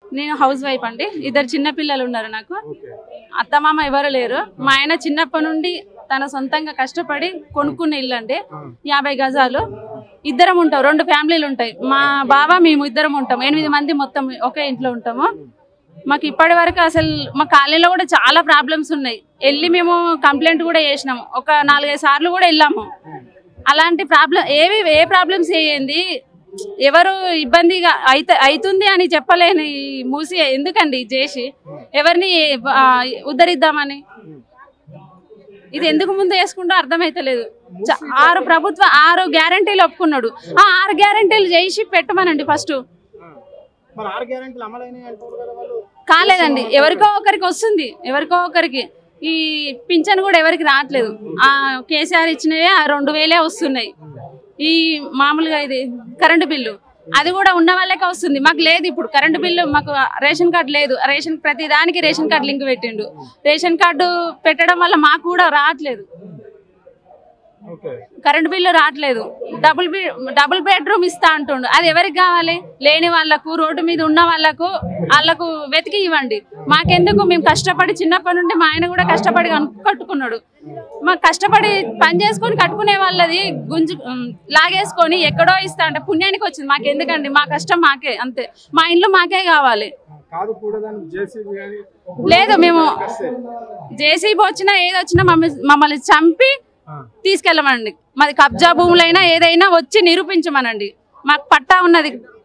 నేను house wife అండి ఇద్దరు చిన్న పిల్లలు ఉన్నారు నాకు ఓకే అత్తమామ ఎవరు లేరు మా ఆయన చిన్నప్పటి నుండి తన సొంతంగా కష్టపడి కొనుక్కున్న ఇల్లు అండి యాభై గజాలు ఇద్దరం ఉంటాం రెండు ఫ్యామిలీలు ఉంటాయి మా బావ మేము ఇద్దరం ఉంటాం ఎనిమిది మంది మొత్తం ఒకే ఇంట్లో ఉంటాము మాకు ఇప్పటి వరకు అసలు మా కాలనీలో కూడా చాలా ప్రాబ్లమ్స్ ఉన్నాయి వెళ్ళి మేము కంప్లైంట్ కూడా చేసినాము ఒక నాలుగైదు సార్లు కూడా వెళ్ళాము అలాంటి ప్రాబ్లం ఏవి ఏ ప్రాబ్లమ్స్ ఏంది ఎవరు ఇబ్బందిగా అయితే అవుతుంది అని చెప్పలేని ఈ మూసి ఎందుకండి ఇది చేసి ఎవరిని ఆ, ఉద్ధరిద్దామని ఇది ఎందుకు ముందు వేసుకుంటో అర్థమైతలేదు చ- ఆరు ప్రభుత్వ ఆరు గ్యారంటీలు ఒప్పుకున్నాడు ఆ ఆరు గ్యారంటీలు చేసి పెట్టమనండి ఫస్ట్ మరి ఆరు గ్యారెంటీలు అమలైనాయి అంటారు కదా వాళ్ళు కాలేదండి ఎవరికో ఒకరికి వస్తుంది ఎవరికో ఒకరికి ఈ పింఛన్ కూడా ఎవరికి రావట్లేదు ఆ కేసీఆర్ ఇచ్చినవే ఆ రెండు వేలే వస్తున్నాయి ఈ మామూలుగా ఇది కరెంటు బిల్లు అది కూడా ఉన్న వాళ్ళకే వస్తుంది మాకు లేదు ఇప్పుడు కరెంటు బిల్లు మాకు రేషన్ కార్డు లేదు రేషన్ ప్రతి దానికి రేషన్ కార్డు లింక్ పెట్టిండు రేషన్ కార్డు పెట్టడం వల్ల మాకు కూడా రావట్లేదు ఓకే కరెంట్ బిల్లు రావట్లేదు డబుల్ బి డబుల్ బెడ్రూమ్ ఇస్తా అంటుండు అది ఎవరికి కావాలి లేని వాళ్ళకు రోడ్డు మీద ఉన్న వాళ్ళకు వాళ్ళకు వెతికి ఇవ్వండి మాకెందుకు మేము కష్టపడి చిన్నప్పటి నుండి మా ఆయన కూడా కష్టపడి కను- కట్టుకున్నాడు మాకు కష్టపడి పని చేసుకొని కట్టుకునే వాళ్ళది గుంజు ఉమ్, లాగేసుకొని ఎక్కడో ఇస్తా అంటే పుణ్యానికి వచ్చింది మాకెందుకండి మా కష్టం మాకే అంతే మా ఇంట్లో మాకే కావాలి కాదు కూడదని జేసీబీ కానీ లేదు మేము జేసీబీ వచ్చినా ఏది వచ్చినా మమ్మల్ని మమ్మల్ని చంపి తీసుకెళ్ళమండి మాది కబ్జా భూములైనా ఏదైనా వచ్చి నిరూపించమనండి మాకు పట్టా ఉన్నది